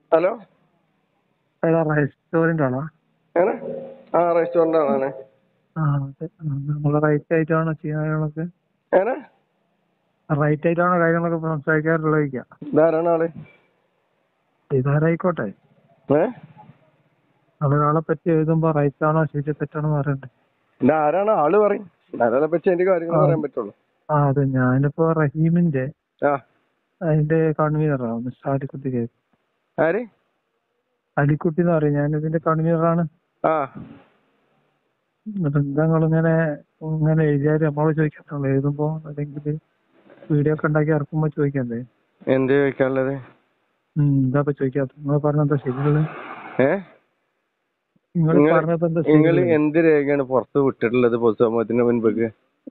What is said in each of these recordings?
Hello ഏതാ restaurant ആണോ ഏനെ ആ റെസ്റ്റോറന്റ് ആണ് ആ അതെ നമ്മൾ റൈറ്റ് ആയിട്ടാണോ ചെയ്യാനുള്ളതൊക്കെ ഏനെ റൈറ്റ് ആയിട്ടാണോ കാര്യങ്ങളൊക്കെ സംസാരിക്കാറുള്ളത് ചോദിക്കാം ഇതാരാണ് ആള് ഇതാരായിക്കോട്ടെ ഏ ഒരാളെ പറ്റി എഴുതുമ്പോ റൈറ്റ് ആണോ ശരി തെറ്റാണോ എന്ന് പറയണ്ടേ ഇത് ആരാണ് ആള് പറയും ആരാളെ പറ്റി എനിക്ക് കാര്യങ്ങൾ പറയാൻ പറ്റുള്ളൂ ആ അതെ ഞാനിപ്പോ റഹീമിന്റെ ആ അതിന്റെ കൺവീനറാണ് മിസ്റ്റർ അലിക്കുട്ടി കേസ് ആര് അലിക്കുട്ടി എന്ന് പറയും ഞാൻ ഇതിന്റെ കൺവീനറാണ് ആ എന്നിട്ട് എന്താ നിങ്ങളിങ്ങനെ ഇങ്ങനെ എഴുതിയാല് നമ്മളോട് ചോദിക്കത്തുള്ളൂ എഴുതുമ്പോ അല്ലെങ്കിൽ വീഡിയോ ഒക്കെ ഉണ്ടാക്കി ഇറക്കുമ്പോ ചോദിക്കണ്ടേ എന്ത് ചോദിക്കാനുള്ളത് ഉം എന്താ ഇപ്പൊ ചോദിക്കാത്ത നിങ്ങൾ പറഞ്ഞെന്താ ശരിയുള്ളത് ഏ നിങ്ങൾ നിങ്ങള് പറഞ്ഞപ്പോ എന്താ നിങ്ങൾ ശരിയുള്ളത് എന്ത് രേഖയാണ് പുറത്ത് വിട്ടിട്ടുള്ളത് പൊതുസമൂഹത്തിന് മുൻപേക്ക്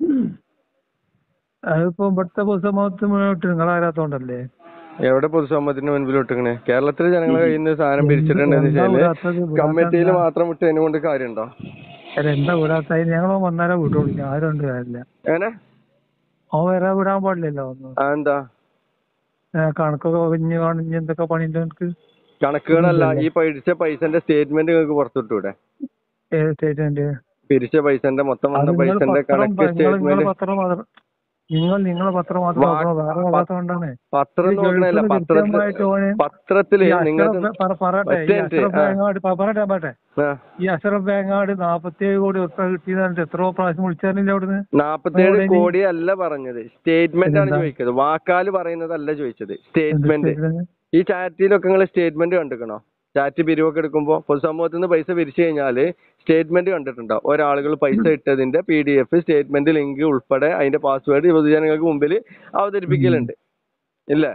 അതിപ്പോ ഇവിടുത്തെ പൊതുസമൂഹത്തിന് മുന്നോട്ട് നിങ്ങൾ ആരാത്തോണ്ടല്ലേ എവിടെ പൊതുസമൂഹത്തിന് മുൻപിൽ വിട്ടിക്കണേ കേരളത്തിലെ ജനങ്ങളെ കയ്യിൽ നിന്ന് സാധനം പിരിച്ചിട്ടുണ്ടെന്ന് എന്താ വെച്ചാല് വിടാത്തത്? വിടാത്ത കമ്മിറ്റിയിൽ എന്താ? മാത്രം വിട്ടതിനെ കൊണ്ട് കാര്യമുണ്ടോ അല്ല എന്താ വിടാത്ത ഞങ്ങൾ വന്നാലേ വിട്ടോളൂ ആരും ഉണ്ട് കാര്യമില്ല ഏനെ അവൻ വരാൻ വിടാൻ പാടില്ലല്ലോ ഒന്ന് ആ എന്താ ഏ, കണക്കൊക്കെ ഒഴിഞ്ഞ് കാണിഞ്ഞ് എന്തൊക്കെ പണിയുണ്ട് എനിക്ക് കണക്കുകളല്ല ഈ പിരിച്ച പൈസന്റെ സ്റ്റേറ്റ്മെന്റ് നിങ്ങൾക്ക് പുറത്തുവിട്ടൂടെ ഏത് സ്റ്റേറ്റ്മെന്റ് പിരിച്ച പൈസന്റെ മൊത്തം അത് വന്ന നിങ്ങൾ പൈസന്റെ പത്രം കണക്ക് നിങ്ങൾ നിങ്ങളെ സ്റ്റേറ്റ്മെന്റ് പത്രം മാത്രം നിങ്ങൾ നിങ്ങളെ പത്രം മാത്രം വാ- നോക്കണോ വേറെ നോക്കാത്തോണ്ടാണ് പത്രം നോക്കണല്ല പത്രത്തില് കൃത്യമായിട്ട് ഓന് പത്രത്തില് ഈ നിങ്ങൾക്ക് അഷറഫ് പറ- പറയട്ടെ ഈ ഒറ്റ മിനിറ്റ്, അഷറഫ് ആ. ബാങ്ങാട് പ- പറയട്ടെ പറയട്ടെ ആ, ഈ അഷറഫ് ബാങ്ങാട് നാപ്പത്തിയേഴ് കോടി ഉറുപ്പ കിട്ടിയതായിട്ട് എത്രയോ പ്രാവശ്യം വിളിച്ചാലില്ല അവിടുന്ന് നാപ്പത്തേഴ് അവിടെ ഇനി- കോടി അല്ല പറഞ്ഞത് സ്റ്റേറ്റ്മെന്റ് ആണ് പിന്നെന്താ? ചോദിച്ചത് വാക്കാല് പറയുന്നതല്ല ചോദിച്ചത് എന്ത് സ്റ്റേറ്റ്മെന്റ് statement? ഈ ചാറ്റിലൊക്കെ നിങ്ങൾ സ്റ്റേറ്റ്മെന്റ് കണ്ടിക്കണോ ചാറ്റ് പിരിവൊക്കെ എടുക്കുമ്പോൾ പൊതുസമൂഹത്തിൽ നിന്ന് പൈസ പിരിച്ചു കഴിഞ്ഞാല് സ്റ്റേറ്റ്മെന്റ് കണ്ടിട്ടുണ്ടോ ഒരാളുകൾ പൈസ ഇട്ടതിന്റെ P D F statement link ഉൾപ്പെടെ അതിന്റെ പാസ്വേഡ് പൊതുജനങ്ങൾക്ക് മുമ്പിൽ അവതരിപ്പിക്കലുണ്ട് ഇല്ലേ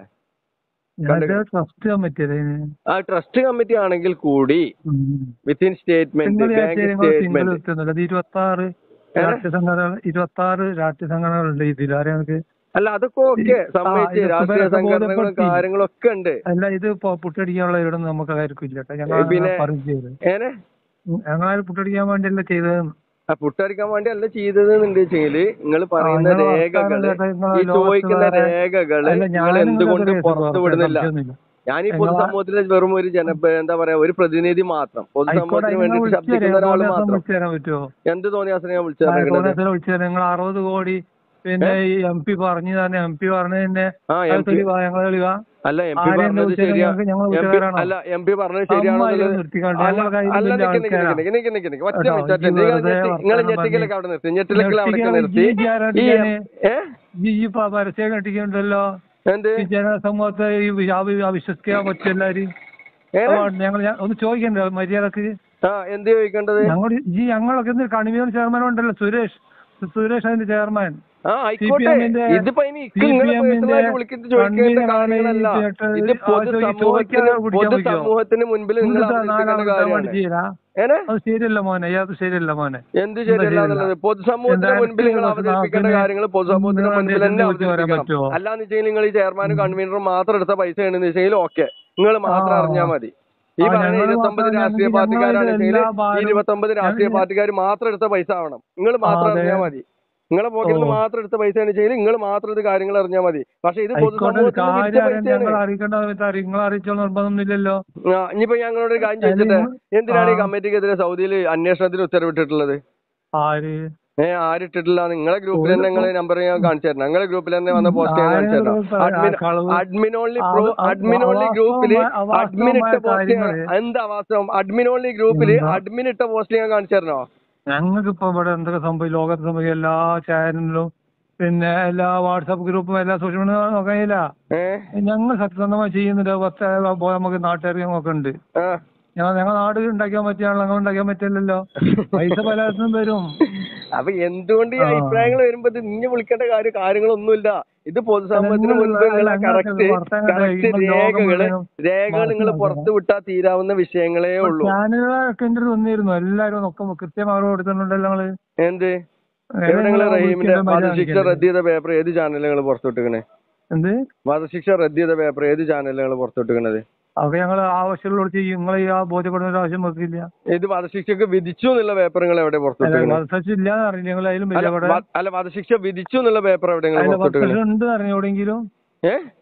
ഞാനിത് ട്രസ്റ്റ് കമ്മിറ്റി അല്ലേ ഇതിന്? ആ ട്രസ്റ്റ് കമ്മിറ്റി ആണെങ്കിൽ കൂടി ഉം. വിത്തിൻ സ്റ്റേറ്റ്മെന്റ് നിങ്ങൾ ബാങ്ക് വിചാരിച്ചത് നിങ്ങൾ സിംഗിൾ സ്റ്റേറ്റ്മെന്റ് എടുത്തുന്നില്ല അത് ഇരുപത്തി ആറ് രാഷ്ട്രീയ സംഘടനകൾ ഇരുപത്തി ആറ് രാഷ്ട്രീയ സംഘടനകളുണ്ട് ഇതിൽ അറിയാം നമുക്ക് അല്ല അതൊക്കെ ഓക്കെ സമ്മതിച്ച് ഇത് രാഷ്ട്രീയ ഇവരൊക്കെ സംഘടനകളും ബോധ്യപ്പെടുത്തി. കാര്യങ്ങളും ഒക്കെ ഉണ്ട് അല്ല ഇത് ഇപ്പൊ പുട്ടടിക്കാനുള്ള ഇവിടൊന്നും നമുക്ക് ആർക്കും ഇല്ല കേട്ടോ ഞങ്ങൾ പിന്നെ- പറയും ചെയ്ത് ഏനെ ഞങ്ങളാരും പുട്ടടിക്കാൻ വേണ്ടിയല്ല ചെയ്തതെന്ന് ആ പുട്ടടിക്കാൻ വേണ്ടി അല്ല ചെയ്തത് എന്ന് വെച്ചെങ്കില് നിങ്ങൾ പറയുന്ന ആ, നിങ്ങളെ രേഖകള് വർത്താനം കേട്ടാ ഈ നിങ്ങളെ ചോദിക്കുന്ന ലോകത്ത് വേറെ- രേഖകള് അല്ല, നിങ്ങൾ ഞാനും എന്തുകൊണ്ട് ഇങ്ങനത്തെ പുറത്തു കേസ് വിടുന്നില്ല സംശയമൊന്നുമില്ല. ഞാൻ ഈ നിങ്ങളെ- പൊതുസമൂഹത്തിലെ വെറും ഒരു ജന എന്താ പറയാ ഒരു പ്രതിനിധി മാത്രം ആയിക്കോട്ടെ പൊതുസമൂഹത്തിന് നിങ്ങൾ വേണ്ടിയിട്ട് വിളിച്ചു ശബ്ദിക്കുന്ന ഒരാൾ തരാം മാത്രം വിളിച്ചു തരാൻ പറ്റുമോ എന്ത് തോന്നിയാസം ഞാൻ വിളിച്ചു പറഞ്ഞത് വിളിച്ചു തരാം നിങ്ങൾ അറുപത് കോടി പിന്നെ ഈ എം പി പറഞ്ഞു തന്നെ എം പി പറഞ്ഞതിന്റെ ആ അത് എം പി തെളിവാ ഞങ്ങൾ തെളിവാ അല്ല എം പി ആരെയും പറഞ്ഞത് വിളിച്ചാൽ ശരിയാ ഞങ്ങൾക്ക് ഞങ്ങൾ എം പി വീട്ടുകാരാണോ? അല്ല എം പി പറഞ്ഞത് ശരിയാണോ അമ്മാതിരി എന്നുള്ളത് നിർത്തിക്കാണ്ട് അല്ല ഞങ്ങളുടെ കയ്യിൽ അല്ല വലിയ നിക്ക് നിക്ക് ആൾക്കാരാ. നിക്ക് നിക്ക് നിക്ക് നിക്ക് ഒറ്റ കേട്ടോ, മിനിറ്റ് ഒറ്റ ഈ മിനിറ്റ്. നിങ്ങൾ വെറുതെ ഞെട്ടി- നിങ്ങൾ വർത്താനം ഞെട്ടിക്കലൊക്കെ പറഞ്ഞ് അവിടെ നിർത്തി ഞെട്ടിക്കലൊക്കെ അവിടെ ഞെട്ടിക്കൽ നിർത്തി ഈ ആരാണ്ട് ഈ ഞാന് ഏ ഈ ഈ പ- പരസ്യം കെട്ടിക്കുന്നുണ്ടല്ലോ എന്ത് ഈ ജനസമൂഹത്തെ ഈ വി- അവി- അവിശ്വസിക്കാൻ പറ്റും എല്ലാരും ഏ ഞങ്ങൾ ഞാൻ- ഒന്ന് ചോദിക്കണ്ടേ മര്യാദക്ക് ആ എന്ത് ചോദിക്കേണ്ടത് ഞങ്ങൾ ഈ ഞങ്ങളൊക്കെ എന്ത് കണിമീൻ ചെയർമാൻ ഉണ്ടല്ലോ സുരേഷ് സുരേഷ് അതിന്റെ ചെയർമാൻ ആ ആയിക്കോട്ടെ CPM-ന്റെ ഇതിപ്പോ ഇനി ഇക്ക് നിങ്ങളെ CPM-ന്റെ പേഴ്സണലായിട്ട് വിളിച്ചിട്ട് ചോദിക്കേണ്ട കൺവീനറാണ് ഈ കാര്യങ്ങളല്ല കേട്ടത്. ഇത് ആ ചോദിക്കാൻ പൊതുസമൂഹത്തിന് പിടിക്കാൻ പറ്റുമോ? പൊതുസമൂഹത്തിന് മുൻപിൽ നിങ്ങൾ എന്നിട്ട് അവതരിപ്പിക്കേണ്ട നാലാമത്തെ കാര്യമാണ് പണി ചെയ്യലാ? ഏനെ അത് ശരിയല്ല മോനെ അത് ശരിയല്ല മോനെ എന്ത് ശരിയല്ല എന്നുള്ളത് പൊതുസമൂഹത്തിന് എന്താ മുൻപിൽ നിങ്ങൾ എനിക്ക് അവതരിപ്പിക്കേണ്ട പിന്നെ കാര്യങ്ങൾ പൊതുസമൂഹത്തിന് നിങ്ങൾ മുൻപിൽ തന്നെ എന്തെങ്കിലും ചോദിച്ച് വരാൻ അവതരിപ്പിക്കണം പറ്റുമോ? അല്ലാന്ന് വെച്ചാൽ നിങ്ങൾ ഈ ചെയർമാനും കൺവീനറും മാത്രം എടുത്ത പൈസ ആണെന്ന് വെച്ചാൽ ഓക്കെ നിങ്ങൾ മാത്രം ആ. അറിഞ്ഞാൽ മതി ഈ ആ, പറഞ്ഞ ഞങ്ങൾ ഇരുപത്തൊമ്പത് മാത്രം രാഷ്ട്രീയ ഞങ്ങൾ പാർട്ടിക്കാരാണെങ്കിൽ എല്ലാ ഈ ഭാരവും- ഇരുപത്തൊമ്പത് രാഷ്ട്രീയ ഞങ്ങൾ- പാർട്ടിക്കാർ മാത്രം എടുത്ത പൈസ ആവണം നിങ്ങൾ മാത്രം അതെ. അറിഞ്ഞാൽ മതി നിങ്ങളെ പോക്കറ്റിൽ നിന്ന് ഓ. മാത്രം എടുത്ത പൈസ ആണ് ചെയ്ത് നിങ്ങൾ മാത്രം ഇത് കാര്യങ്ങൾ അറിഞ്ഞാൽ മതി പക്ഷെ ഇത് ആയിക്കോട്ടെ ഒരു പൊതുസമൂഹത്തിന് വിറ്റ കാര്യം അറിയാൻ ഞങ്ങൾ പൈസയാണ് അറിയിക്കേണ്ട സമയത്ത് അറിയും നിങ്ങൾ അറിയിച്ചോ നിർബന്ധമൊന്നുമില്ലല്ലോ ആ, ഇനിയിപ്പോ ഞങ്ങളോട് ഒരു കാര്യം ചോദിച്ചിട്ട് അതിന് എന്തിനാണ് ഈ ആ. കമ്മിറ്റിക്കെതിരെ സൗദിയിൽ അന്വേഷണത്തിന് ഉത്തരവിട്ടിട്ടുള്ളത് ആര് ഏ ആരിട്ടിട്ടില്ല നിങ്ങളെ ഗ്രൂപ്പിൽ തന്നെ നിങ്ങളെ നമ്പർ ഞാൻ കാണിച്ചു തരണം നിങ്ങളെ ഗ്രൂപ്പിൽ തന്നെ വന്ന പോസ്റ്റ് ഞാൻ കാണിച്ചു തരണം ആരെങ്കിലും അഡ്മിൻ ആ കളവ്- അഡ്മിൻ ഓൺലി അവ- പ്രോ അവ- അഡ്മിൻ ഓൺലി അവാസ്തവമായ- ഗ്രൂപ്പിൽ അവാസ്തവമായ അഡ്മിൻ ഇട്ട പോസ്റ്റ് കാര്യങ്ങള്. എന്താ വാസ്തവം അഡ്മിൻ ഓൺലി ഗ്രൂപ്പിൽ എന്താ? അഡ്മിൻ ഇട്ട പോസ്റ്റ് ഞാൻ കാണിച്ചു തരണോ ഞങ്ങൾക്ക് ഇപ്പൊ ഇവിടെ എന്തൊക്കെ സംഭവിക്കും ലോകത്ത് സംഭവിക്കും എല്ലാ ചാനലിലും പിന്നെ എല്ലാ വാട്സാപ്പ് ഗ്രൂപ്പും എല്ലാ സോഷ്യൽ മീഡിയ നോക്കാനില്ല ഏ ഞങ്ങൾ സത്യസന്ധമായി ചെയ്യുന്നുണ്ട് പത്ത് പോയ നമുക്ക് നാട്ടുകാർക്ക് ഉണ്ട് ആ ഞങ്ങൾ ഞങ്ങൾ നാട് ഉണ്ടാക്കാൻ പറ്റിയാണല്ലോ ഞങ്ങൾ ഉണ്ടാക്കാൻ പറ്റില്ലല്ലോ പൈസ പലയിടത്തും വരും അപ്പൊ എന്തുകൊണ്ട് ഈ ആ. അഭിപ്രായങ്ങൾ വരുമ്പോ ഇത് നിന്നെ വിളിക്കേണ്ട കാര്യം കാര്യങ്ങളൊന്നുമില്ല ഇത് പൊതുസമൂഹത്തിന് നിങ്ങൾ- മുൻപ് നിങ്ങൾ ഞങ്ങൾക്ക് കറക്റ്റ് വർത്തമാനം കറക്റ്റ് നിങ്ങൾ ലോകം രേഖകള് മുഴുവനും രേഖകൾ നിങ്ങൾ മനസ്സിലാക്കണം. പുറത്തു വിട്ടാൽ തീരാവുന്ന വിഷയങ്ങളേ ഉള്ളൂ ചാനലുകളൊക്കെ എന്റെ അടുത്ത് വന്നിരുന്നു എല്ലാരും ഒക്കെ കൃത്യം അവരോട് കൊടുത്തിട്ടുണ്ടല്ലോ ഞങ്ങള് എന്ത് എവിടെ നിങ്ങൾ റഹീമിന്റെ വധശിക്ഷ റദ്ദ് ചെയ്ത പേപ്പർ ഏത് ചാനലുകൾ പുറത്തുവിട്ടിക്കണേ എന്ത് വധശിക്ഷ റദ്ദ് ചെയ്ത പേപ്പർ ഏത് ചാനലുകൾ പുറത്തുവിട്ടിക്കണത് അതൊക്കെ ഞങ്ങൾ ആവശ്യമുള്ളവർ ചെയ്യും നിങ്ങൾ ആ ബോധ്യപ്പെടുന്ന ഒരു ആവശ്യം വെക്കില്ല ഇത് വധശിക്ഷക്ക് വിധിച്ചു എന്നുള്ള പേപ്പർ നിങ്ങൾ എവിടെ പുറത്തുവിട്ടിക്കണേ വധശിക്ഷ ഇല്ലാന്ന് അറിഞ്ഞു ഞങ്ങൾ അതിലും അല്ല വലിയ ഇവിടെ വ- അല്ല വധശിക്ഷ വിധിച്ചു എന്നുള്ള പേപ്പർ എവിടെ നിങ്ങൾ അതിന്റെ പുറത്തുവിട്ടിക്കണേ വധശിക്ഷ ഉണ്ട് അറിഞ്ഞു എവിടെയെങ്കിലും ഏ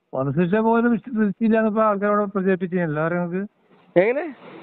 വധശിക്ഷ പോലും വിധിച്ചില്ല ഇപ്പൊ ആൾക്കാരോട് പ്രചരിപ്പിച്ചില്ല നിങ്ങൾക്ക് എങ്ങനെ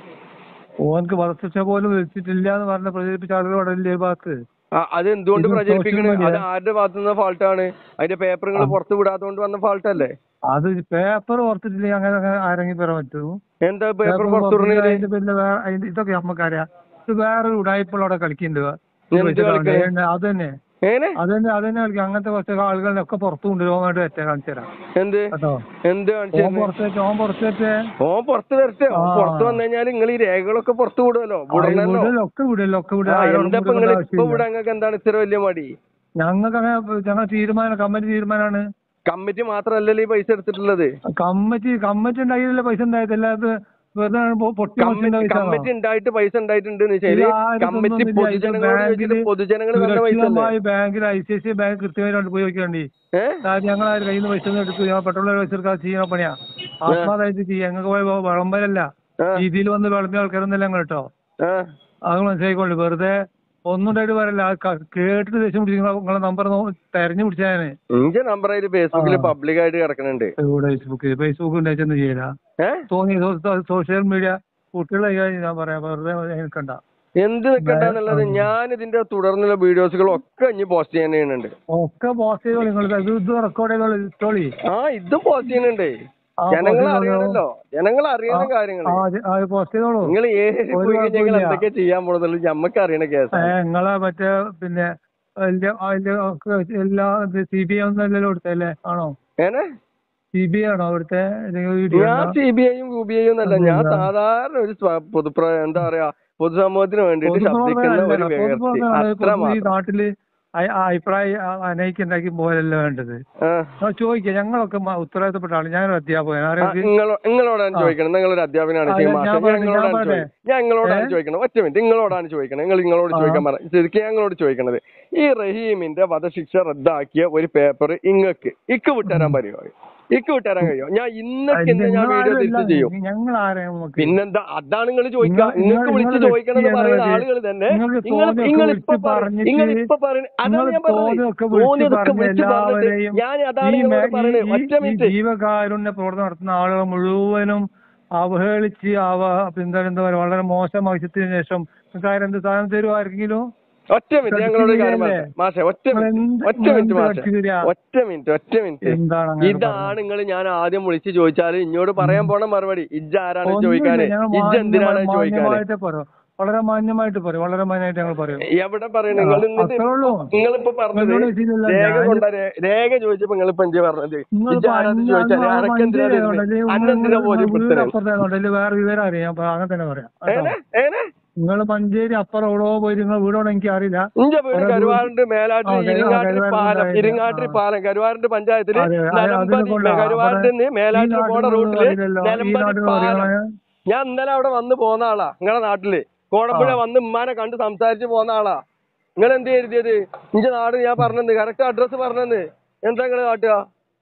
ഓനക്ക് വധശിക്ഷ പോലും വിധിച്ചിട്ടില്ല എന്ന് പറഞ്ഞ പ്രചരിപ്പിച്ച ആളുകൾ അവിടെ ഇല്ലേ ഈ ഭാഗത്ത് ആ, അത് എന്തുകൊണ്ട് ഇത് പ്രചരിപ്പിക്കണേ social media. അത് ആരുടെ ഭാഗത്തു നിന്ന് ഫാൾട്ടാണ് അതിന്റെ പേപ്പറുകൾ പുറത്തു വിടാത്തോണ്ട് വന്ന ഫാൾട്ട് അല്ലേ അത് പേപ്പർ പുറത്തിട്ടില്ലെങ്കിൽ അങ്ങനെ അങ്ങനെ ആരെങ്കിലും പറയാൻ പറ്റുമോ എന്താ പേപ്പർ പേപ്പർ പുറത്തു വിടണേ അതിന്റെ പിന്നെ വേറെ അതിന്റെ ഇതൊക്കെ നമുക്കറിയാം ഇത് വേറെ ഉടായ്പകൾ അവിടെ കളിക്കുന്നുണ്ട് എന്ത് കളിക്കണേ? അത് തന്നെ എങ്ങനെ അത് തന്നെ അത് തന്നെ കളിക്കും അങ്ങനത്തെ കുറച്ച് ആളുകളെ ഒക്കെ പുറത്തു കൊണ്ടുപോകാനായിട്ട് വെച്ച കാണിച്ചു തരാം എന്ത് കേട്ടോ എന്ത് ഓൻ കാണിച്ചു പുറത്തേക്ക് ഓൻ പുറത്തേക്ക് ഓൻ പുറത്ത് വരട്ടെ ഓൻ ആ. പുറത്ത് വന്നു കഴിഞ്ഞാൽ നിങ്ങൾ ഈ രേഖകളൊക്കെ പുറത്ത് വിടുമല്ലോ വിടണല്ലോ വിടല്ലോ ഒക്കെ വിടല്ലോ ഒക്കെ വിടുക ആ ആരോടും എന്താ വിടേണ്ട നിങ്ങൾ ഇപ്പൊ ആവശ്യമില്ല. ഇവിടെ നിങ്ങൾക്ക് എന്താണ് ഇത്ര വലിയ മടി ഞങ്ങൾക്ക് അങ്ങനെ ഞങ്ങൾ തീരുമാനം കമ്മിറ്റി തീരുമാനമാണ് കമ്മിറ്റി മാത്രല്ലല്ലോ ഈ പൈസ എടുത്തിട്ടുള്ളത് കമ്മിറ്റി കമ്മിറ്റി ഉണ്ടാക്കിയതല്ലേ പൈസ ഉണ്ടായതല്ല അത് വെറുതെ പൊ- പൊട്ടി കമ്മിറ്റി മുളച്ചിന്റെ കമ്മിറ്റി പൈസ ഉണ്ടായിട്ട് പൈസ ഉണ്ടായിട്ടുണ്ട് ശരി ഇത് ആരും കമ്മിറ്റി തന്നൊന്നുമില്ല. ഇത് പൊതുജനങ്ങളോട് ചോദിച്ചിട്ട് ബാങ്കില് പൊതുജനങ്ങൾ തന്ന പൈസ അല്ലേ സുരക്ഷിതമായി ബാങ്കിൽ I C I C bank കൃത്യമായിട്ട് പോയി നോക്കിയാണ്ടി ഏഹ് ഞങ്ങൾ ആരും കയ്യിൽ നിന്ന് പൈസ ഒന്നും എടുത്തു ഞങ്ങൾ പെട്രോൾ പൈസ എടുക്കാതെ ചെയ്യണ പണിയാ ആത്മാതായിട്ട് ചെയ്യാം ഞങ്ങൾക്ക് പോയി വിളമ്പലല്ല ആ. രീതിയിൽ വന്ന് വിളമ്പിയ ആൾക്കാരൊന്നല്ല ഞങ്ങൾ കേട്ടോ ആ അത് മനസ്സിലായിക്കോളൂ വെറുതെ ഒന്നും ഉണ്ടായിട്ട് പറയല്ല ആ ക- കേട്ടിട്ട് ദേഷ്യം പിടിച്ച് നിങ്ങളെ നിങ്ങളെ നമ്പർ തെരഞ്ഞു പിടിച്ചാണ് ഇന്റെ നമ്പർ അതിൽ ഫേസ്ബുക്കിൽ ആ. പബ്ലിക് ആയിട്ട് കിടക്കുന്നുണ്ട് ഇവിടെ ഫേസ്ബുക്ക് ഫേസ്ബുക്ക് ഉണ്ടായിട്ടൊന്നും ചെയ്യില്ല ഏഹ് തോന്നി സോഷ്യൽ മീഡിയ കുട്ടികളെ കൈകാര്യം ഞാൻ പറയാം വെറുതെ നിൽക്കണ്ട എന്ത് നിൽക്കണ്ടെന്നുള്ളത് ഞാൻ ഇതിന്റെ തുടർന്നുള്ള വീഡിയോസുകളൊക്കെ ഇനി പോസ്റ്റ് ചെയ്യാൻ ചെയ്യുന്നുണ്ട് ഒക്കെ പോസ്റ്റ് ചെയ്തോളി നിങ്ങൾ ഇത് ഇത് റെക്കോർഡ് ചെയ്തോളി ഇട്ടോളി ആ ഇത് പോസ്റ്റ് ചെയ്യുന്നുണ്ട് ആ, ജനങ്ങൾ post ചെയ്തോളൂ. അറിയണല്ലോ ജനങ്ങൾ അറിയണം കാര്യങ്ങൾ ആ അത് ആ പോസ്റ്റ് ചെയ്തോളൂ നിങ്ങൾ ഏത് ഒരു പോയി കഴിഞ്ഞാൽ കുഴപ്പമില്ല. എന്തൊക്കെ ചെയ്യാൻ പോകുന്നുള്ളത് ഞമ്മക്ക് അറിയണ ഏ, കേസാണ് നിങ്ങളെ മറ്റേ പിന്നെ അതിന്റെ അതിന്റെ ഒക്കെ എല്ലാ സി ബി ഐ ഒന്നും അല്ലല്ലോ കൊടുത്തല്ലേ ആണോ ഏനെ സി ബി ഐ ആണോ അവിടുത്തെ വീഡിയോ ഞാൻ സി ബി ഐയും യു ബി ഐയും അല്ല ഞാൻ അതെന്താ? സാധാരണ ഒരു സ്വ- പൊതുപ്ര എന്താ പറയാ പൊതുസമൂഹത്തിന് വേണ്ടിയിട്ട് ശബ്ദിക്കുന്ന ഒരു വ്യക്തി അത്ര ഈ മാത്രം നാട്ടില് അ- ആ അഭിപ്രായം അനയിക്കുണ്ടാക്കി പോലല്ല വേണ്ടത് ആ. ആ, ചോദിക്കാം ഞങ്ങളൊക്കെ മ- ഉത്തരവാദിത്തപ്പെട്ട ആള് ഞാനൊരു അധ്യാപകൻ ആ, ആരെങ്കിലും നിങ്ങളോ നിങ്ങളോടാണ് ആ. ചോദിക്കണം നിങ്ങളൊരു അധ്യാപകനാണ് ആ, ശരി, ഞാൻ മാഷെ. ഞാൻ പറയട്ടെ, നിങ്ങളോടാണ് ഞാൻ പറയട്ടെ. ചോദിക്കുന്നത് ഞാൻ നിങ്ങളോടാണ് ഏ? ചോദിക്കണം ഒറ്റ മിനിറ്റ് നിങ്ങളോടാണ് ചോദിക്കണം നിങ്ങൾ നിങ്ങളോട് ആ. ചോദിക്കാൻ പറ ശരിക്കും ഞങ്ങളോട് ചോദിക്കണത് ഈ റഹീമിന്റെ വധശിക്ഷ റദ്ദാക്കിയ ഒരു പേപ്പർ ഇങ്ങക്ക് ഇക്ക് വിട്ടുതരാൻ പറ്റുമോ ഇക്ക് വിട്ടുതരാൻ കഴിയോ ഞാൻ ഇന്നൊക്കെ ഇന്ന് ഞാൻ വീഡിയോ തിരിച്ചു ചെയ്യും ഞങ്ങൾ ആരെയും നോക്കി പിന്നെന്താ അതാണ് നിങ്ങൾ ചോദിക്കുക നിങ്ങൾ- നിങ്ങൾക്ക് നിങ്ങൾ വിളിച്ച് വ്യക്തി ചോദിക്കണം എന്ന് പറയുന്ന എന്നത് ആളുകൾ തന്നെ നിങ്ങൾക്ക് നിങ്ങൾ തോന്നിയൊക്കെ നിങ്ങൾ വിളിച്ച് ഇപ്പൊ പറഞ്ഞിട്ട് നിങ്ങൾ ഇപ്പൊ പറയുന്നത് അതാണ് നിങ്ങൾ ഞാൻ പറഞ്ഞത് തോന്നിയൊക്കെ വിളിച്ച് തോന്നിയതൊക്കെ പറഞ്ഞ് വിളിച്ച് പറഞ്ഞിട്ട് എല്ലാവരെയും ഞാൻ അതാണ് ഈ നിങ്ങളോട് മേ- പറയുന്നത് ഈ- ഒറ്റ ഈ മിനിറ്റ് ജീവകാരുണ്യ പ്രവർത്തനം നടത്തുന്ന ആളുകൾ മുഴുവനും അവഹേളിച്ച് അവ എന്താ എന്താ പറയുക വളരെ മോശം ആവശ്യത്തിന് ശേഷം കാര്യം എന്ത് സാധനം തരുമോ ആർക്കെങ്കിലും ഒറ്റ മിനിറ്റ് ഞങ്ങളോട് ഒരു കാര്യം കടിച്ചില്ലേ? പറയട്ടെ മാഷെ ഒറ്റ നിങ്ങൾ മിനിറ്റ് എന്ത് ഒറ്റ നിങ്ങൾ മിനിറ്റ് എന്ത് മാഷെ കടിച്ചു തരിക? ഒറ്റ മിനിറ്റ് ഒറ്റ മിനിറ്റ് എന്താണ് അങ്ങനെ ഇതാണ് നിങ്ങൾ ഞാൻ ആദ്യം വിളിച്ച് ചോദിച്ചാല് ഇഞ്ഞോട് പറയാൻ പോണ മറുപടി ഇജ്ജ് ആരാണ് ഒന്നുമില്ല, ചോദിക്കാന് ഞങ്ങൾ ഇജ്ജ് എന്തിനാണ് മാന്യമായി- ചോദിക്കാന് മാന്യമായിട്ട് പറയും വളരെ മാന്യമായിട്ട് പറയും വളരെ മാന്യമായിട്ട് ഞങ്ങൾ പറയും എവിടെ പറയണ നിങ്ങൾ എന്നിട്ട് അത്രേ ഉള്ളൂ. നിങ്ങളിപ്പോ പറഞ്ഞത് നിങ്ങളോട് ചോദിച്ചില്ലല്ലോ, രേഖ ഞാൻ- കൊണ്ട രേഖ ചോദിച്ചപ്പോ നിങ്ങളിപ്പോ എന്ത് പറഞ്ഞത് നിങ്ങൾ ഇജ്ജ് ആരാന്ന് ചോദിച്ചാല് അനക്ക് എന്തിനാ അന്നെന്തിനാ ബോധ്യപ്പെടുത്തണേ വേറെ വിവരം അറിയാം അപ്പൊ അങ്ങനെ തന്നെ പറയാം ഏനെ ഏനെ നിങ്ങൾ മഞ്ചേരി അപ്പുറം എവിടോ പോയി നിങ്ങൾ വീടോടെ എനിക്ക് അറിയില്ല ഇഞ്ച വീട് ഒരു കരുവാറുണ്ട് മേലാട്ട് ആ, കരുവാ- ഇരിങ്ങാട്ടിരി കരുവാരുണ്ട് പാലം ഉണ്ടായിരുന്നു. ഇരിങ്ങാട്ടിരി ആ. പാലം കരുവാറുണ്ട് പഞ്ചായത്തില് അതെ, അതെ, നിലമ്പതി അതിനെ കൊണ്ടാ. കരുവാറിന്റെ അവിടെ മേലാറ്റിൽ ഈ പോണ നാട്ടിലൊന്നും റൂട്ടില് അറിയില്ലല്ലോ. ഈ നിലമ്പതി നാട്ടിൽ പാലം അറിയണേ. ഞാൻ ഇന്നലെ അവിടെ വന്ന് പോന്ന ആളാ നിങ്ങളെ നാട്ടില് കോടമ്പുഴ ആ. വന്ന് ഉമ്മാനെ കണ്ട് സംസാരിച്ച് പോന്ന ആളാ നിങ്ങൾ എന്ത് എഴുതിയത് ഇഞ്ച നാട് ഞാൻ പറഞ്ഞത് കറക്റ്റ് അഡ്രസ് പറഞ്ഞത് എന്താ നിങ്ങള് കാട്ടുക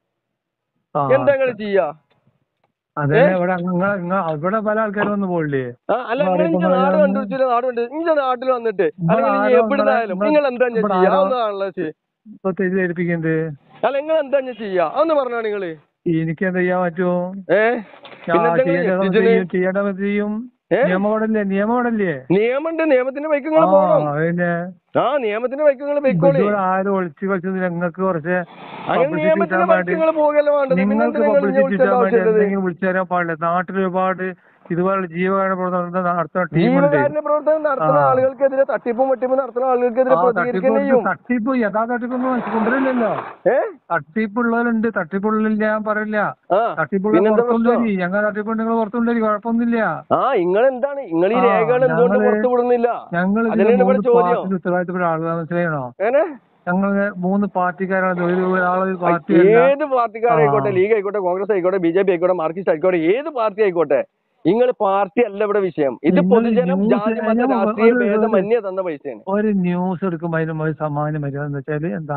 ആ, എന്താ നിങ്ങള് ചെയ്യാ അതെ ഇവിടെ നിങ്ങൾ നിങ്ങൾ അവിടെ പല ആൾക്കാരും വന്ന് പോയില്ലേ ആ, അല്ല നിങ്ങൾ ഇഞ്ച ഇവിടെ നാട് ആരോ- കണ്ടുപിടിച്ചില്ല നാട് കണ്ടു ഇഞ്ച നാട്ടിൽ വന്നിട്ട് ഇവിടെ അല്ലെങ്കിൽ ഇനി ആരോ എവിടുന്നായാലും ഇവിടെ- നിങ്ങൾ എന്താ ഇവിടെ ചെയ്യാ ആരോ- ഒന്നാണല്ലോ ഇപ്പൊ തെറ്റിദ്ധരിപ്പിക്കുന്നത് അല്ല നിങ്ങൾ എന്താ ചെയ്യാ അതൊന്ന് പറഞ്ഞാ നിങ്ങള് എനിക്ക് എന്താ ചെയ്യാൻ പറ്റുമോ ഏ ഞാൻ പിന്നെന്താ ചെയ്യേണ്ടത് ഇതിന് ചെയ്യും ചെയ്യേണ്ടത് ചെയ്യും ഏ? നിയമോടല്ലേ നിയമോടല്ലേ നിയമമുണ്ട് നിയമത്തിന്റെ ബൈക്ക് നിങ്ങൾ ആ പോകണം പിന്നെ ആ നിയമത്തിന്റെ ബൈക്ക് നിങ്ങൾ പൊയ്ക്കോളി ഇവിടെ ആരും ഒളിച്ചു കളിച്ചത് നിങ്ങൾക്ക് കുറച്ച് അങ്ങനെ publicity നിയമത്തിന്റെ കിട്ടാൻ ബൈക്ക് വേണ്ടി നിങ്ങൾ പോകല്ലേ വേണ്ടത് പിന്നെ നിങ്ങൾക്ക് എന്തിനാ നിങ്ങൾ ഇന്നെ പബ്ലിസിറ്റി വിളിച്ചേണ്ട കിട്ടാൻ വേണ്ടി ആവശ്യമുള്ളത് എന്തെങ്കിലും വിളിച്ചു തരാൻ പാടില്ല നാട്ടിൽ ഒരുപാട് ഇതുപോലുള്ള ജീവകാരണ പ്രവർത്തനം നടത്തുന്ന ടീമുണ്ട് ജീവകാരുണ്യ പ്രവർത്തനം നടത്തുന്ന ആ. ആളുകൾക്കെതിരെ തട്ടിപ്പും വെട്ടിപ്പും നടത്തുന്ന ആളുകൾക്കെതിരെ ആ പ്രതികരിക്കുകയും തട്ടിപ്പ് ചെയ്യും തട്ടിപ്പ് യഥാ തട്ടിപ്പൊന്നും കൊണ്ടുവരില്ലല്ലോ ഏ തട്ടിപ്പുള്ളവരുണ്ട് തട്ടിപ്പുള്ളില്ല ഞാൻ പറയില്ല ആ തട്ടിപ്പുള്ള പിന്നെന്താ പ്രശ്നം പുറത്തുണ്ടരി ഞങ്ങൾ തട്ടിപ്പുണ്ട് നിങ്ങൾ പുറത്തുണ്ടരി കുഴപ്പമൊന്നുമില്ല ആ നിങ്ങൾ എന്താണ് നിങ്ങൾ ഈ ആ, രേഖകൾ എന്തുകൊണ്ട് ഞങ്ങള് പുറത്തു വിടുന്നില്ല ഞങ്ങൾ അതിനാണ് ഇവിടെ ചോദ്യം. പാർട്ടിയിൽ ഉത്തരവാദിത്തപ്പെട്ട ആളുകൾ മനസ്സിലായണോ ഏനെ ഞങ്ങൾ മൂന്ന് പാർട്ടിക്കാരാണ് ഒരു ഒരാളൊരു പാർട്ടിയല്ല ഏത് പാർട്ടിക്കാരായിക്കോട്ടെ ആ. ലീഗ് ആയിക്കോട്ടെ കോൺഗ്രസ് ആയിക്കോട്ടെ ബി ജെ പി ആയിക്കോട്ടെ മാർക്സിസ്റ്റ് ആയിക്കോട്ടെ ഏത് പാർട്ടി ആയിക്കോട്ടെ നിങ്ങൾ പാർട്ടി അല്ല ഇവിടെ വിഷയം ഇത് നിങ്ങൾ പൊതുജനം ന്യൂസ് ജാതി മത ഞാൻ രാഷ്ട്രീയ ഒരു- ഭേദം ഒരു- അന്യ തന്ന പൈസയാണ് ഒരു ന്യൂസ് എടുക്കുമ്പോൾ അതിന് ഒരു സമാനം വരിക എന്ന് വെച്ചാല് എന്താ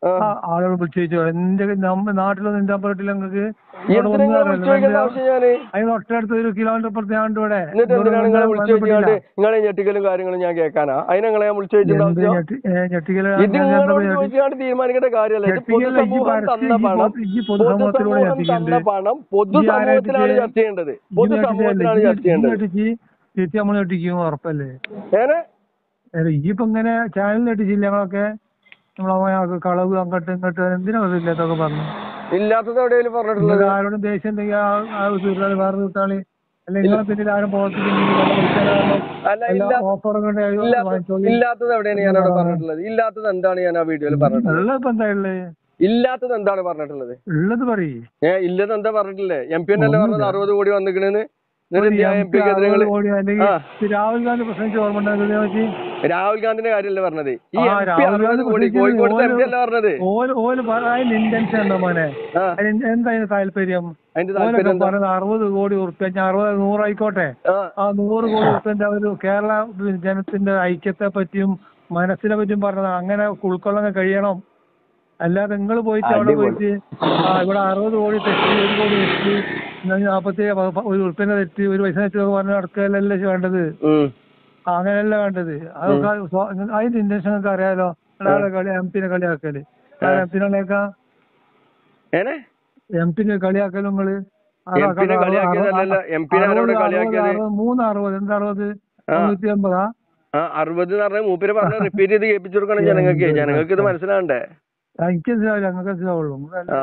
ആ. ആളുകൾ വിളിച്ചു ചോദിച്ചു എന്റെ നമ്മ നാട്ടിലൊന്നും എന്താ പറഞ്ഞിട്ടില്ല നിങ്ങൾക്ക് എന്തിനാ നിങ്ങളെ വിളിച്ചു ചോദിക്കേണ്ട ആവശ്യം ഞാന് അതിന് തൊട്ടടുത്ത് ഒരു കിലോമീറ്റർ അപ്പുറത്ത് ഞാൻ ഇവിടെ എന്നിട്ട് എന്തിനാണ് നിങ്ങളെ വിളിച്ചു ചോദിച്ചാണ്ട് നിങ്ങളെ ഞെട്ടിക്കലും കാര്യങ്ങളും ഞാൻ കേൾക്കാനാ അതിന് നിങ്ങളെ ഞാൻ വിളിച്ചു ചോദിച്ചിട്ടുള്ള ആവശ്യം ഞെട്ടിക്കല് ഇത് നിങ്ങളോട് ചോദിച്ചാണ്ട് തീരുമാനിക്കേണ്ട കാര്യമല്ല ഇത് പൊതുസമൂഹം തന്ന പണം പൊതുസമൂഹത്തിലൂടെ പൊതുസമൂഹം തന്ന പണം പൊതുസമൂഹത്തിലാണ് ചർച്ച ചെയ്യേണ്ടത് പൊതുസമൂഹത്തിലാണ് ചർച്ച ചെയ്യേണ്ടത് തിരിച്ച് നമ്മൾ ഞെട്ടിക്കും ഉറപ്പല്ലേ ഏനെ അല്ല, ഇയ്യിപ്പോ ഇങ്ങനെ ചാനലിൽ ഞെട്ടിച്ചില്ല ഞങ്ങളൊക്കെ നമ്മളെ കളവ് അങ്ങോട്ട് ഇങ്ങോട്ട് എന്തിനാ ഇല്ലാത്തൊക്കെ പറഞ്ഞു ഇല്ലാത്തത് എവിടെയെങ്കിലും പറഞ്ഞിട്ടുള്ളത് നിങ്ങൾക്ക് ആരോടും ദേഷ്യം ഉണ്ടെങ്കിൽ ആ ആ തീർത്താളി വേറെ തീർത്താളി അല്ല നിങ്ങളെ പിന്നിൽ ആരും പ്രവർത്തിക്കുന്നില്ല അല്ല എല്ലാ ഇല്ല ഓഫറും കൊണ്ട് ഇല്ലാത്ത- വാങ്ങിച്ചോളി ഇല്ലാത്തത് എവിടെയാണ് ഞാൻ അവിടെ പറഞ്ഞിട്ടുള്ളത് ഇല്ലാത്തത് എന്താണ് ഞാൻ ആ വീഡിയോയിൽ പറഞ്ഞിട്ടുള്ളത് ഉള്ളത് ഇപ്പൊ എന്താ ഉള്ളത് ഇല്ലാത്തത് എന്താണ് പറഞ്ഞിട്ടുള്ളത് ഉള്ളത് പറയ് ഏ ഇല്ലത് എന്താ പറഞ്ഞിട്ടില്ലേ എം പി എന്നല്ലേ പറഞ്ഞത് അറുപത് കോടി വന്നിക്കണെന്ന് എന്നിട്ട് എം പി എതിരെ നിങ്ങള് കോടി അല്ലെങ്കിൽ ആ. രാഹുൽ ഗാന്ധി പ്രസംഗിച്ച് ഓർമ്മ ഉണ്ടാകുന്നതിനെ പറ്റി രാഹുൽ ഗാന്ധിന്റെ കാര്യമല്ലേ പറഞ്ഞത് ഈ ആ, എം പി രാഹുൽ അറുപത് ഗാന്ധി കോടി പ്രസംഗിച്ചത് കോഴിക്കോട് എം പി ഓരോ- അല്ലേ പറഞ്ഞത് ഓല് ഓല് അതിന് ഇന്റൻഷൻ ഉണ്ടോ മോനെ ആ അതിന് എന്താ അതിന് താല്പര്യം അതിന്റെ ഓലൊക്കെ താല്പര്യം എന്താ പറയുന്നത് അറുപത് കോടി ഉറുപ്പ്യ ഞാൻ അറുപത് നൂറായിക്കോട്ടെ ആ ആ നൂറ് കോടി ഉറുപ്പ്യന്റെ ഒരു കേരള ജനത്തിന്റെ ഐക്യത്തെ പറ്റിയും മനസ്സിനെ പറ്റിയും പറഞ്ഞതാണ് അങ്ങനെ ഉൾക്കൊള്ളാൻ കഴിയണം അല്ലാതെ നിങ്ങൾ പോയിട്ട് അവിടെ അടിപൊളി. പോയിട്ട് ആ ഇവിടെ അറുപത് കോടി തെറ്റി ഒരു കോടി തെറ്റി നാപ്പത്തി ഒരു ഉറുപ്പ്യന്റെ തെറ്റി ഒരു പൈസ തെറ്റി പറഞ്ഞ് നടക്കുകയല്ലല്ലോ വേണ്ടത് ഉം. ആ, അങ്ങനെയല്ല വേണ്ടത് അതൊക്കെ സ്വ- അതിന്റെ ഇന്റൻഷൻ ഒക്കെ അറിയാലോ ഒരാളെ കളി എം പിനെ കളിയാക്കല് എം പിനെ കളിയാക്കാം ഏനെ എം പിനെ കളിയാക്കലും നിങ്ങള് എം പിനെ കളിയാക്കിയതല്ലല്ലോ എം പിനെ ആരോട് കളിയാക്കിയത് മൂന്ന് അറുപത് എന്താ അറുപത് ആ. മുന്നൂറ്റി അമ്പതാ ആ അറുപത് എന്ന് പറഞ്ഞാൽ മൂപ്പര് പറഞ്ഞ റിപ്പീറ്റ് ചെയ്ത് കേൾപ്പിച്ചു കൊടുക്കണം ജനങ്ങൾക്ക് ജനങ്ങൾക്ക് ഇത് മനസ്സിലാവണ്ടേ ആ, എനിക്ക് മനസ്സിലാവില്ല ഞങ്ങൾക്ക് മനസ്സിലാവുള്ളൂ ആ.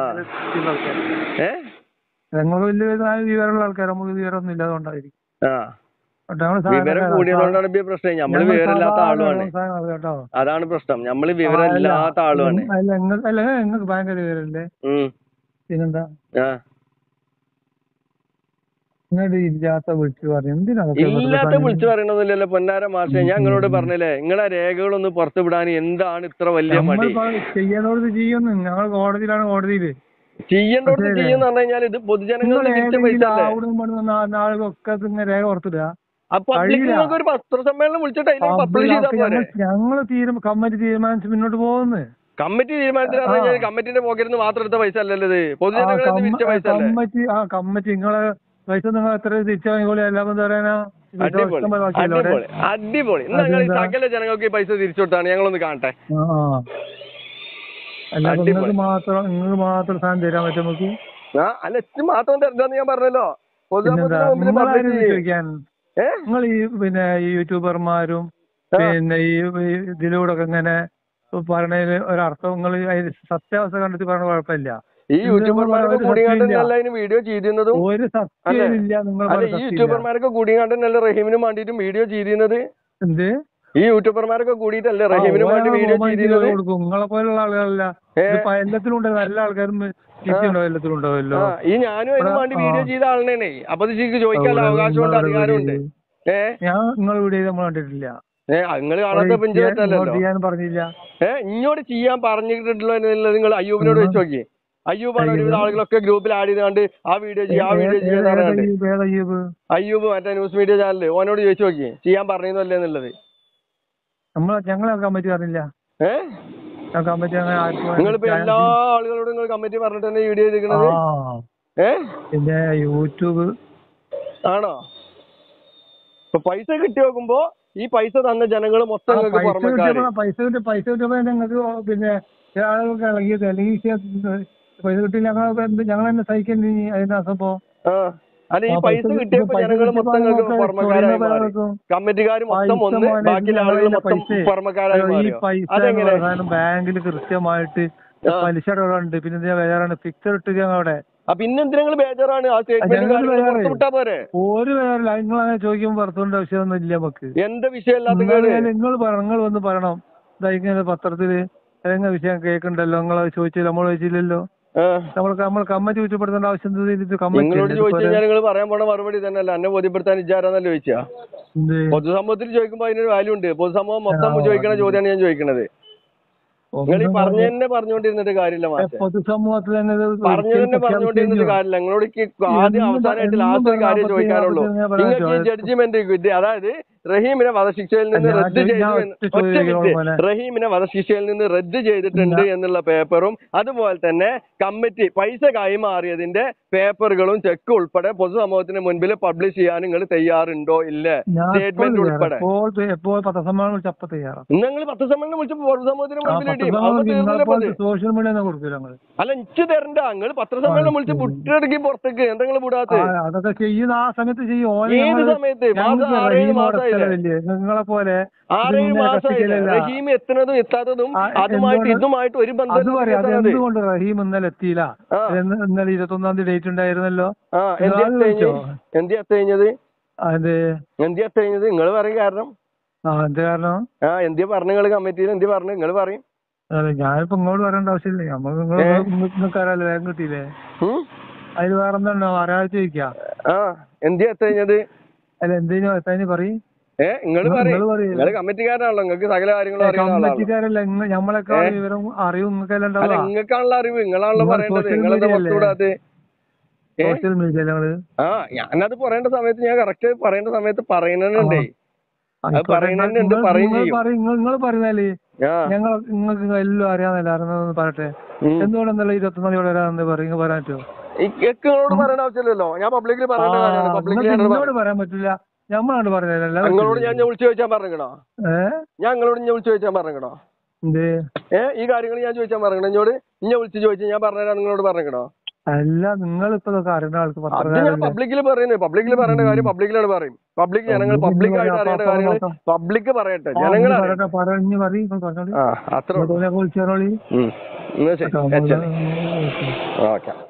ഏ ഞങ്ങൾ വലിയ വലിയ വിവരമുള്ള ആൾക്കാർ നമുക്ക് വിവരമൊന്നും ഇല്ല അതുകൊണ്ടായിരിക്കും ആ കേട്ടോ, ഞങ്ങള് സാധാരണ വിവരം കൂടിയതുകൊണ്ടാണ് ഇപ്പൊ ഈ പ്രശ്നം നമ്മള് ഞങ്ങൾ വിവരമില്ലാത്ത സാധാരണ ആളുമാണ് സാധനങ്ങൾ കേട്ടോ അതാണ് പ്രശ്നം നമ്മള് വിവരമില്ലാത്ത ആളുമാണ് അല്ല നിങ്ങൾക്ക് അല്ല നിങ്ങൾക്ക് ഭയങ്കര വിവരമില്ലേ ഉം പിന്നെന്താ ആ ഇങ്ങോട്ട് ഇല്ലാത്ത വിളിച്ചു പറഞ്ഞു എന്തിനാ അതൊക്കെ വെറുതെ ഇല്ലാത്ത പറയുന്നത്? വിളിച്ചു പറയണമെന്നില്ലല്ലോ പൊന്നാര മാഷെ ഞാൻ നിങ്ങളോട് പറഞ്ഞില്ലേ നിങ്ങളെ രേഖകളൊന്ന് പുറത്തു വിടാൻ എന്താണ് ഇത്ര വലിയ നമ്മൾ മടി പ- ചെയ്യേണ്ടത് ചെയ്യുന്നു ഞങ്ങൾ കോടതിയിലാണ് കോടതിയില് ചെയ്യേണ്ടോടത്ത് ചെയ്യുന്ന പറഞ്ഞു കഴിഞ്ഞാൽ ഇത് പൊതുജനങ്ങൾക്ക് നിങ്ങൾ തിരിച്ച പൈസ ഏതെങ്കിലും അല്ലേ അവിടുന്ന് ഇവിടുന്ന് ആളുകളൊക്കെ ഇങ്ങനെ രേഖ പുറത്തിടുക അപ്പൊ പബ്ലിക് കഴിയില്ല. നിങ്ങൾക്ക് ഒരു പത്രസമ്മേളനം വിളിച്ചിട്ട് അതിന് പബ്ലിഷ് ചെയ്താൽ പോരെ ഞങ്ങൾ തീരുമാനം കമ്മിറ്റി തീരുമാനിച്ച് മുന്നോട്ട് പോകുന്നു കമ്മിറ്റി തീരുമാനത്തിന് പറഞ്ഞു കഴിഞ്ഞാൽ കമ്മിറ്റിന്റെ പോക്കറ്റിൽ നിന്ന് മാത്രം എടുത്ത പൈസ അല്ലല്ലോ ഇത് പൊതുജനങ്ങളിൽ നിന്ന് വിരിച്ച പൈസ അല്ലേ കമ്മിറ്റി ആ കമ്മിറ്റി നിങ്ങളെ പൈസ നിങ്ങൾ എത്ര തിരിച്ചു വാങ്ങിക്കോളി എല്ലാം എന്താ പറയാനാ ഇത് അടിപൊളി ഇഷ്ടം പോലെ ബാക്കിയല്ലേ അവിടെ? അടിപൊളി അടിപൊളി എന്നാ ഞങ്ങൾ ഈ അതെന്താ? സകല ജനങ്ങൾക്ക് ഈ പൈസ തിരിച്ചു കൊടുത്താണ് ഞങ്ങളൊന്ന് കാണട്ടെ ആ ആ. അല്ലാതെ അടിപൊളി. നിങ്ങൾക്ക് മാത്രം നിങ്ങൾക്ക് മാത്രം സാധനം തരാൻ പറ്റും നമുക്ക് ആ അല്ല എച്ച് മാത്രം തരണ്ടെന്ന് ഞാൻ പറഞ്ഞല്ലോ പിന്നെന്താ പൊതുസമൂഹത്തിന് മുമ്പിൽ നിങ്ങളാരും പബ്ലിക് ചെയ്യും ചോദിക്കാൻ ഏ നിങ്ങൾ ഈ പിന്നെ ഈ യൂട്യൂബർമാരും ആ. പിന്നെ ഈ ഈ ഇതിലൂടെ ഒക്കെ ഇങ്ങനെ പറയണതിന് ഒരർത്ഥം നിങ്ങൾ അതിന് സത്യാവസ്ഥ കണ്ടെത്തി പറഞ്ഞ കുഴപ്പമില്ല ഈ യൂട്യൂബർമാരൊക്കെ ഒരു കൂടിയാണ്ടല്ല സത്യമില്ല. അതിന് വീഡിയോ ചെയ്തിരുന്നതും ഒരു സത്യം ഇല്ല നിങ്ങൾ അല്ല ഈ യൂട്യൂബർമാരൊക്കെ കൂടിയാണ്ടല്ല റഹീമിനും വേണ്ടിയിട്ടും വീഡിയോ ചെയ്തിരുന്നത് എന്ത് ഈ യൂട്യൂബർമാരൊക്കെ കൂടിയിട്ടല്ലേ റഹീമിനും വേണ്ടി വീഡിയോ ചെയ്തിരുന്നത് കൊടുക്കും നിങ്ങളെ പോലുള്ള ആളുകളല്ല ഏ? ഇതിപ്പോ എല്ലാത്തിലും ഉണ്ട് നല്ല ആൾക്കാരും ചീത്തയുണ്ടോ എല്ലാത്തിലും ഉണ്ടാവല്ലോ ആ ഈ ഞാനും അതിന് വേണ്ടി ആ. വീഡിയോ ചെയ്ത ആളിനെ അപ്പൊ ഇത് ശരിക്കും ചോദിക്കാനുള്ള അവകാശമുണ്ട് അധികാരമുണ്ട് ഏ ഞാൻ നിങ്ങളെ വീഡിയോ നമ്മൾ കണ്ടിട്ടില്ല ഏ നിങ്ങൾ കാണാത്ത പിഞ്ചു പറ്റല്ലോ ഇങ്ങോട്ട് ചെയ്യാൻ പറഞ്ഞില്ല ഏ ഇങ്ങോട്ട് ചെയ്യാൻ പറഞ്ഞിട്ടുള്ള നിങ്ങൾ അയ്യൂബിനോട് വെച്ച് നോക്കി അയ്യൂബാണ് ഒരുവിധ ആളുകളൊക്കെ ഗ്രൂപ്പിൽ ആഡ് ചെയ്തുകൊണ്ട് ആ വീഡിയോ ചെയ്യാം ആ വീഡിയോ ചെയ്യാന്ന് പറഞ്ഞിട്ട് ഏതാ ഈ- ഏതാ ഈ ഇത്? അയ്യൂബ് മറ്റേ ന്യൂസ് മീഡിയ ചാനല് ഓനോട് ചോദിച്ചു നോക്കി ചെയ്യാൻ പറഞ്ഞതല്ലേ എന്നുള്ളത് നമ്മളെ ഞങ്ങളെ കമ്മിറ്റി പറഞ്ഞില്ല ഏ ഞാൻ കമ്മിറ്റി അങ്ങനെ ആർക്കും നിങ്ങളിപ്പോ എല്ലാ ആളുകളോടും നിങ്ങൾ കമ്മിറ്റി പറഞ്ഞിട്ട് തന്നെ വീഡിയോ ചെയ്തിരിക്കണത് ആ ഏ പിന്നെ യൂട്യൂബ് ആണോ ഇപ്പൊ പൈസ കിട്ടി നോക്കുമ്പോ ഈ പൈസ തന്ന ജനങ്ങൾ ആ മൊത്തം നിങ്ങൾക്ക് പൈസ പുറമേക്കാര് കിട്ടിയപ്പോ പൈസ കിട്ടി പൈസ കിട്ടിയപ്പോ ഞങ്ങൾക്ക് പിന്നെ ചില ആളുകൾക്ക് ഇളകിയത് അല്ലെങ്കിൽ ഈ പൈസ കിട്ടി ഞങ്ങൾ ഞങ്ങൾ തന്നെ സഹിക്കേണ്ടി അതിന്റെ അസപ്പോ ആ അല്ല ഈ പൈസ കിട്ടിയപ്പോ ജനങ്ങൾ മൊത്തം നിങ്ങൾക്ക് പുറമേക്കാരായി മാറി കമ്മിറ്റിക്കാർ മൊത്തം പൈസ ഒന്ന് മോനെ ബാക്കിയുള്ള ആളുകൾ ഇതിന്റെ മൊത്തം പൈസ. പുറമേക്കാരായി ഈ മാറിയോ പൈസ അതെങ്ങനെ ബാങ്കിൽ കൃത്യമായിട്ട് ആ. പലിശയുടെ അവിടെ ഉണ്ട് പിന്നെ ഇതിന്റെ വേറെ ഫിക്സഡ് ഇട്ട് അവിടെ ആ പിന്നെ എന്തിനാ നിങ്ങൾ ബേജാറാണ് ആ സ്റ്റേറ്റ്മെന്റ് ഞങ്ങൾക്ക് കാര്യങ്ങൾ ബേജാറ്. പുറത്ത് വിട്ടാ പോരെ ഒരു വേറെ നിങ്ങൾ അങ്ങനെ ചോദിക്കുമ്പോൾ പുറത്തുകൊണ്ട് ആവശ്യമൊന്നും ഇല്ല നമുക്ക് എന്ത് വിഷയമില്ലാത്ത കേട് നിങ്ങൾ പറയണം നിങ്ങൾ വന്ന് പറയണം ഇതാ ഇങ്ങനെ പത്രത്തില് ഏതെങ്കിലും വിഷയം കേൾക്കണ്ടല്ലോ നിങ്ങൾ ചോദിച്ചില്ല നമ്മൾ ചോദിച്ചില്ലല്ലോ ആ. നമ്മൾ നമ്മൾ കമ്മിറ്റി കുറ്റപ്പെടുത്തേണ്ട ആവശ്യം എന്ത് ഇത് നിങ്ങളോട് കമ്മിറ്റി ചോദിച്ചു കഴിഞ്ഞാൽ നിങ്ങൾ പറയാൻ പോണ മറുപടി തന്നെയല്ല എന്നെ ബോധ്യപ്പെടുത്താൻ ഇജാരാന്നല്ലേ ചോദിച്ചാ പൊതുസമൂഹത്തിൽ ചോദിക്കുമ്പോ അതിനൊരു വാല്യൂ ഉണ്ട് പൊതുസമൂഹം മൊത്തം ആ, ചോദിക്കണ ചോദ്യമാണ് ഞാൻ ചോദിക്കണത് നിങ്ങൾ ഈ പറഞ്ഞു തന്നെ പറഞ്ഞുകൊണ്ടിരുന്നിട്ട് കാര്യമില്ല മാഷെ പൊതുസമൂഹത്തിൽ തന്നെ ഇത് പറഞ്ഞു തന്നെ ഒരിക്കലും പറഞ്ഞുകൊണ്ടിരുന്നിട്ട് പ്രഖ്യാപിച്ചു. കാര്യമില്ല നിങ്ങളോട് എനിക്ക് ആദ്യം എന്നും അവസാനമായിട്ട് എന്നും ലാസ്റ്റ് ഒരു കാര്യം പറയാൻ ചോദിക്കാനുള്ളൂ പറ്റില്ല, ഞാൻ പറയാൻ നിങ്ങൾക്ക് ഈ ചോദിച്ചു. ജഡ്ജിമെന്റ് അതായത് റഹീമിനെ വധശിക്ഷയിൽ നിന്ന് ഞാൻ റദ്ദ് ചോദി- ഞാൻ ചെയ്തു എന്ന്- ഒറ്റ ഒറ്റ ചോദ്യം മിനിറ്റ്. ചോദിക്കണോ മോനെ? റഹീമിനെ വധശിക്ഷയിൽ നിന്ന് റദ്ദ് ചെയ്തിട്ടുണ്ട് എന്നുള്ള പേപ്പറും അതുപോലെ തന്നെ കമ്മിറ്റി പൈസ കൈമാറിയതിന്റെ പേപ്പറുകളും ചെക്ക് ഉൾപ്പെടെ പൊതുസമൂഹത്തിന് മുൻപിൽ പബ്ലിഷ് ചെയ്യാൻ നിങ്ങൾ തയ്യാറുണ്ടോ ഇല്ലേ ഞാൻ സ്റ്റേറ്റ്മെന്റ് ഉൾപ്പെടെ എപ്പോൾ എപ്പോൾ പത്രസമ്മേളനം വിളിച്ച് അപ്പൊ തയ്യാറാണ് നിങ്ങൾ പത്ത് സമ്മേളനം വിളിച്ചപ്പോൾ പൊതുസമൂഹത്തിന് ആ മുൻപിൽ ഇടിയും അപ്പൊ പത്രസമ്മേളനം തീർന്നില്ലേ നിങ്ങളെ പത്? സോഷ്യൽ മീഡിയ ഒന്നും കൊടുക്കില്ല ഞങ്ങള് അല്ല ഇച്ച് തരണ്ട നിങ്ങൾ പത്രസമ്മേളനം വിളിച്ച് പുട്ടെടുക്കി പുറത്തേക്ക് എന്തെങ്കിലും വിടാത്ത ആ, അതൊക്കെ ചെയ്യുന്ന ആ സമയത്ത് ചെയ്യും ഓനെ ഏത് ഞങ്ങള് സമയത്ത് മാസം ഞങ്ങൾക്ക് ആറേഴ് റഹീം മാസമായില്ലേ അടക്കലില്ലേ നിങ്ങളെ പോലെ ആറേഴ് ഇതിങ്ങനെ മാസമായില്ലേ കത്തിക്കലല്ല. റഹീം എത്തുന്നതും എത്താത്തതും ആ, അതുമായിട്ട് എന്തുകൊണ്ട്? ഇതുമായിട്ട് ഒരു അത് ബന്ധം പറയാം അത് എന്തുകൊണ്ട് റഹീം ഇന്നലെ എത്തിയില്ല ആ. എന്ന് ഇന്നലെ ഇരുപത്തൊന്നാം തീയതി ഡേറ്റ് ഉണ്ടായിരുന്നല്ലോ ആ ഇത് എന്തി ആദ്യം എത്തഴിഞ്ഞ് വിളിച്ചോ? എന്തി എത്തഴിഞ്ഞത് അത് എന്തി എത്തഴിഞ്ഞത് നിങ്ങൾ പറയും കാരണം ആ എന്ത് കാരണം ആ എന്തിയാ പറഞ്ഞു നിങ്ങൾ കമ്മിറ്റിയിൽ എന്തി പറഞ്ഞു നിങ്ങൾ പറയും അതെ ഞാനിപ്പോ ഇങ്ങോട്ട് പറയേണ്ട ആവശ്യമില്ല നമുക്ക് നിങ്ങൾ നിങ്ങൾക്ക് അറിയാലോ വേഗം കിട്ടിയില്ലേ ഉം? അതിൽ വേറെ എന്താണ് അറിയാതെ ചോദിക്കാം ആ എന്തി എത്തഴിഞ്ഞത് അല്ല എന്തിനു എത്താനി പറയും ഏ നിങ്ങൾ പറയും നിങ്ങൾ പറയും നിങ്ങൾ കമ്മിറ്റിക്കാരാണല്ലോ നിങ്ങൾക്ക് സകല കാര്യങ്ങളും അറിയുന്ന ആളാണല്ലോ കമ്മിറ്റിക്കാരല്ല ഇങ്ങ ഞമ്മളെക്കാൾ വിവരം അറിയും നിങ്ങൾക്കല്ല അല്ല ഉണ്ടാവുക നിങ്ങൾക്കാണല്ലോ അറിവ് നിങ്ങളാണല്ലോ നിങ്ങൾ പറയേണ്ടത് social നിങ്ങളെന്താ media പുറത്തു വിടാത്ത ഏ? സോഷ്യൽ മീഡിയ ഞങ്ങള് ആ ഞാനത് പറയേണ്ട സമയത്ത് ഞാൻ കറക്റ്റ് പറയേണ്ട സമയത്ത് പറയുന്നുണ്ടേ അത് പറയുന്നതിനുണ്ട് പറയും ചെയ്യും നിങ്ങൾ പറഞ്ഞാല് ആ ഞങ്ങൾ നിങ്ങൾക്ക് എല്ലാം അറിയാന്നല്ല അറിയുന്നതെന്ന് പറയട്ടെ ഉം. എന്തുകൊണ്ട് ഇന്നലെ ഇരുപത്തൊന്നാം തീയതി വരാന്ന് പറയും പറയാൻ പറ്റുമോ നിങ്ങളോട് പറയേണ്ട ആവശ്യമില്ലല്ലോ ഞാൻ പബ്ലിക്കിൽ പറയേണ്ട കാര്യമാണ് പബ്ലിക്കിൽ നിങ്ങൾക്ക് എന്നോട് പറയാൻ പറ്റില്ല ഞമ്മളോട് പറഞ്ഞതല്ല നിങ്ങളോട് ഞാൻ ഞാൻ വിളിച്ചു ചോദിച്ചാൻ പറഞ്ഞോ ഏ ഞാൻ നിങ്ങളോട് ഞാൻ വിളിച്ചു ചോദിച്ചാൻ പറഞ്ഞോ എന്ത് ഏ ഈ കാര്യങ്ങൾ ഞാൻ ചോദിച്ചാൻ പറഞ്ഞോ എന്നോട് ഇന്നെ വിളിച്ച് ചോദിച്ചു ഞാൻ പറഞ്ഞുതരാം നിങ്ങളോട് പറഞ്ഞോ അല്ല നിങ്ങൾ ഇപ്പൊ ഇതൊക്കെ അറിയുന്ന ആൾക്ക് അത് ഞാൻ പത്രക്കാരല്ലേ പബ്ലിക്കിൽ പറയുന്നത് പബ്ലിക്കിൽ പറയേണ്ട കാര്യം പബ്ലിക്കിലാണ് പറയും പബ്ലിക് ജനങ്ങൾ പബ്ലിക് ആയിട്ട് അറിയേണ്ട കാര്യങ്ങൾ പബ്ലിക് പറയട്ടെ ജനങ്ങൾ അറിയട്ടെ പറയട്ടെ പറഞ്ഞു പറയും പറഞ്ഞോളി ആ അത്ര വിളിച്ചോളി ഉം എന്നാ ശരി ഓക്കെ ഓക്കെ